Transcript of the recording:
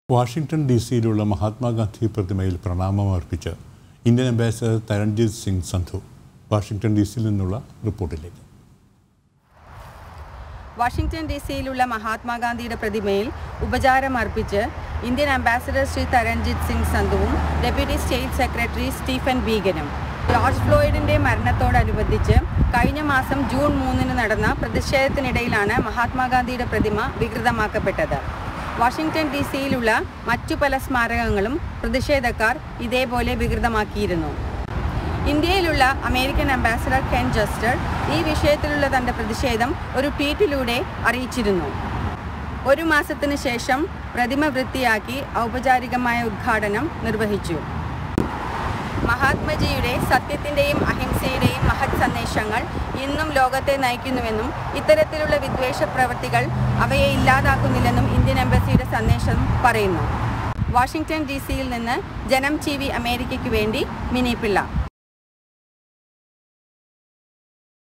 Washington D സിയിലുള്ള Mahatma Gandhi പ്രതിമയിൽ പ്രണാമം അർപ്പിച്ച് Indian ambassador Taranjit Singh Sandhu Washington D സിയിൽ നിന്നുള്ള റിപ്പോർട്ടിലേക്ക് വാഷിംഗ്ടൺ ഡി സിയിലുള്ള മഹാത്മാഗാന്ധിയുടെ പ്രതിമയിൽ ഉപചാരം അർപ്പിച്ച് ഇന്ത്യൻ അംബാസിഡർ ശ്രീ തരൺജിത് സിംഗ് സന്ധുവും ഡെപ്യൂട്ടി സ്റ്റേറ്റ് സെക്രട്ടറി സ്റ്റീഫൻ ബീഗനും ജോർജ് ഫ്ലോയിഡിന്റെ മരണത്തോടനുബന്ധിച്ച് കഴിഞ്ഞ മാസം ജൂൺ മൂന്നിന് നടന്ന പ്രതിഷേധത്തിനിടയിലാണ് മഹാത്മാഗാന്ധിയുടെ പ്രതിമ വികൃതമാക്കപ്പെട്ടത് വാഷിംഗ്ടൺ ഡി സിയിലുള്ള മറ്റു പല സ്മാരകങ്ങളും പ്രതിഷേധക്കാർ ഇതേപോലെ വികൃതമാക്കിയിരുന്നു ഇന്ത്യയിലുള്ള അമേരിക്കൻ അംബാസഡർ കെൻ ജസ്റ്റർ ഈ വിഷയത്തിലുള്ള തന്റെ പ്രതിഷേധം ഒരു ട്വീറ്റിലൂടെ അറിയിച്ചിരുന്നു ഒരു മാസത്തിന് ശേഷം പ്രതിമ വൃത്തിയാക്കി ഔപചാരികമായ ഉദ്ഘാടനം നിർവഹിച്ചു മഹാത്മജിയുടെ സത്യത്തിൻ്റെയും അഹിംസയുടെയും മഹത് സന്ദേശങ്ങൾ ഇന്നും ലോകത്തെ നയിക്കുന്നുവെന്നും ഇത്തരത്തിലുള്ള വിദ്വേഷ പ്രവൃത്തികൾ അവയെ ഇല്ലാതാക്കുന്നില്ലെന്നും ഇന്ത്യൻ എംബസിയുടെ സന്ദേശം പറയുന്നു വാഷിംഗ്ടൺ ഡി സിയിൽ നിന്ന് ജനം ടി വി അമേരിക്കയ്ക്ക് വേണ്ടി മിനി പിള്ള